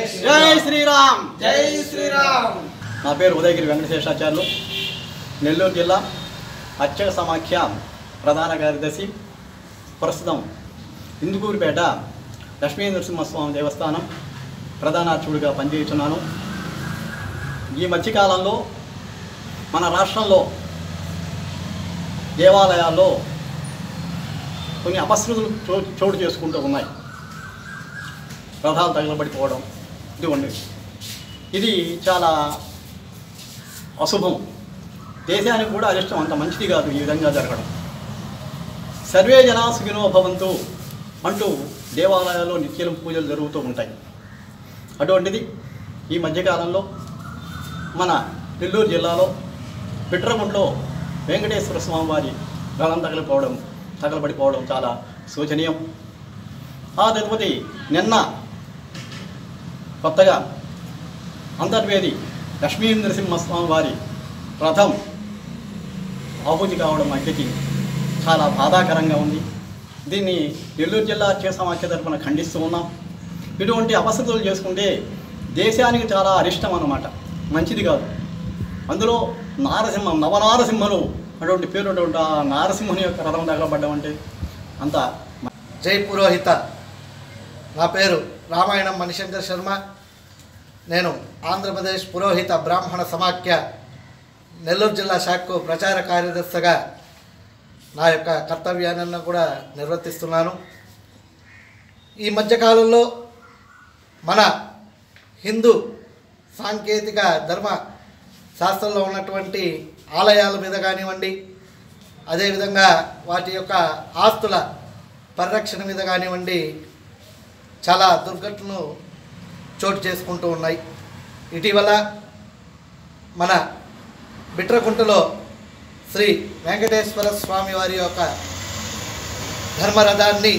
జై శ్రీరామ్ జై శ్రీరామ్ నా పేరు ఉదయగిరి వెంకటేశాచార్యులు నెల్లూరు జిల్లా అర్చక సమాఖ్య ప్రధాన కార్యదర్శి ప్రస్తుతం ఇందుకూరుపేట లక్ష్మీ నరసింహస్వామి దేవస్థానం ప్రధాన అర్చకుడిగా పనిచేస్తున్నాను ఈ మధ్యకాలంలో మన రాష్ట్రంలో దేవాలయాల్లో కొన్ని అపశృతులు చో చోటు చేసుకుంటూ ఉన్నాయి రథాలు తగలబడిపోవడం ఇటువంటి ఇది చాలా అశుభం దేశానికి కూడా అరిష్టం అంత మంచిది కాదు ఈ విధంగా జరగడం సర్వే జనా సుఖినో భవంతు అంటూ దేవాలయాల్లో నిత్యం పూజలు జరుగుతూ ఉంటాయి అటువంటిది ఈ మధ్యకాలంలో మన నెల్లూరు జిల్లాలో పిట్రగుంట్లో వెంకటేశ్వర స్వామి వారి రథం తగలిపోవడం తగలబడిపోవడం చాలా శోచనీయం ఆ తదుపరి నిన్న కొత్తగా అంతర్వేది లక్ష్మీ నరసింహస్వామి వారి రథం ఆహుతి కావడం అడ్డికి చాలా బాధాకరంగా ఉంది దీన్ని నెల్లూరు జిల్లా చేసమాఖ్య తరఫున ఖండిస్తూ ఉన్నాం ఇటువంటి అపసతులు చేసుకుంటే దేశానికి చాలా అరిష్టం అన్నమాట మంచిది కాదు అందులో నారసింహం నవనారసింహలు అటువంటి పేరు ఆ నారసింహుని యొక్క రథం తగలబడ్డం అంటే అంత జై పురోహిత నా పేరు రామాయణం మణిశంకర్ శర్మ నేను ఆంధ్రప్రదేశ్ పురోహిత బ్రాహ్మణ సమాఖ్య నెల్లూరు జిల్లా శాఖకు ప్రచార కార్యదర్శిగా నా యొక్క కర్తవ్యాన్ని కూడా నిర్వర్తిస్తున్నాను ఈ మధ్యకాలంలో మన హిందూ సాంకేతిక ధర్మ శాస్త్రంలో ఉన్నటువంటి ఆలయాల మీద కానివ్వండి అదేవిధంగా వాటి యొక్క ఆస్తుల పరిరక్షణ మీద కానివ్వండి చాలా దుర్ఘటనలు చోటు చేసుకుంటూ ఉన్నాయి ఇటీవల మన బిట్రకుంటలో శ్రీ వెంకటేశ్వర స్వామి వారి యొక్క ధర్మరథాన్ని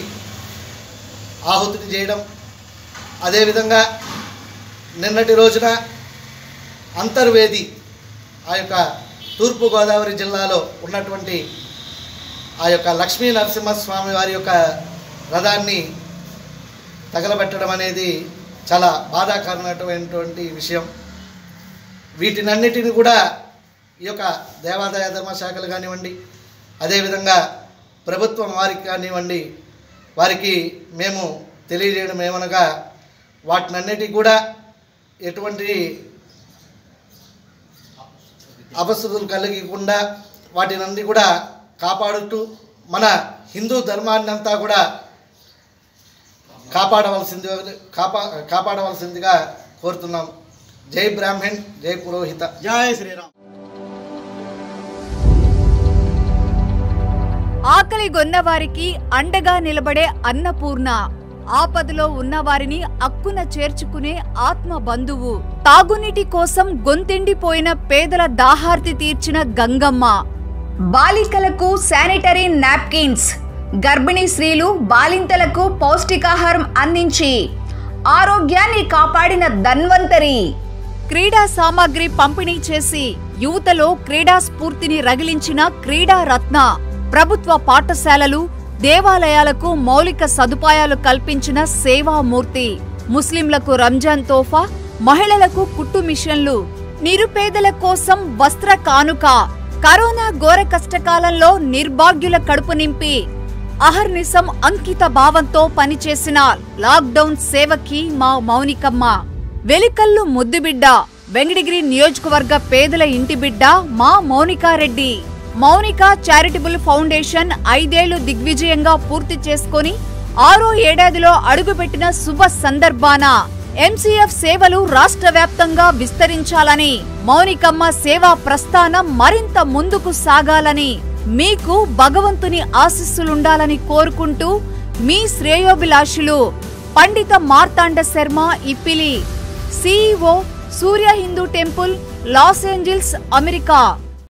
ఆహుతిని చేయడం అదేవిధంగా నిన్నటి రోజున అంతర్వేది ఆ యొక్క తూర్పుగోదావరి జిల్లాలో ఉన్నటువంటి ఆ యొక్క లక్ష్మీ నరసింహస్వామి వారి యొక్క రథాన్ని తగలబెట్టడం అనేది చాలా బాధాకరమైనటువంటి విషయం వీటినన్నిటిని కూడా ఈ యొక్క దేవాదాయ ధర్మశాఖలు కానివ్వండి అదేవిధంగా ప్రభుత్వం వారికి కానివ్వండి వారికి మేము తెలియజేయడం ఏమనగా వాటినన్నిటికీ కూడా ఎటువంటి అపశృతులు కలిగకుండా వాటినన్నీ కూడా కాపాడుతూ మన హిందూ ధర్మాన్ని అంతా కూడా కాపాడవలసింది కాపా కాపాడవలసిందిగా కోరుతున్నాం జై బ్రాహ్మణ్ జై పురోహిత జై శ్రీరామ్ ఆకలి గొన్నవారికి అండగా నిలబడే అన్నపూర్ణ ఆపదలో ఉన్నవారిని అక్కున చేర్చుకునే ఆత్మ బంధువు తాగునీటి కోసం గొంతెండిపోయిన పేదల దాహార్తి తీర్చిన గంగమ్మ బాలికలకు శానిటరీ నాప్కిన్స్ గర్భిణీ స్త్రీలు బాలింతలకు పౌష్టికాహారం అందించి ఆరోగ్యాన్ని కాపాడిన ధన్వంతరి క్రీడా సామాగ్రి పంపిణీ చేసి యువతలో క్రీడా స్ఫూర్తిని రగిలించిన క్రీడా రత్న ప్రభుత్వ పాఠశాలలు దేవాలయాలకు మౌలిక సదుపాయాలు కల్పించిన సేవామూర్తి ముస్లింలకు రంజాన్ తోఫా మహిళలకు కుట్టు మిషన్లు నిరుపేదల కోసం వస్త్ర కానుక కరోనా ఘోర కష్టకాలంలో నిర్భాగ్యుల కడుపు నింపి అహర్నిశం అంకిత భావంతో పనిచేసిన లాక్డౌన్ సేవకి మా మౌనికమ్మ వెలికల్లు ముద్దుబిడ్డ వెంకటగిరి నియోజకవర్గ పేదల ఇంటి బిడ్డ మా మౌనికారెడ్డి మౌనిక చారిటబుల్ ఫౌండేషన్ ఐదేళ్లు దిగ్విజయంగా పూర్తి చేసుకొని ఆరో ఏడాదిలో అడుగుపెట్టిన శుభ సందర్భాన ఎంసీఎఫ్ సేవలు రాష్ట్ర వ్యాప్తంగా విస్తరించాలని మౌనికమ్మ సేవా ప్రస్థానం మరింత ముందుకు సాగాలని మీకు భగవంతుని ఆశీస్సులుండాలని కోరుకుంటూ మీ శ్రేయోభిలాషులు Pandita Marthanda Sharma Ippili CEO Surya Hindu temple Los Angeles America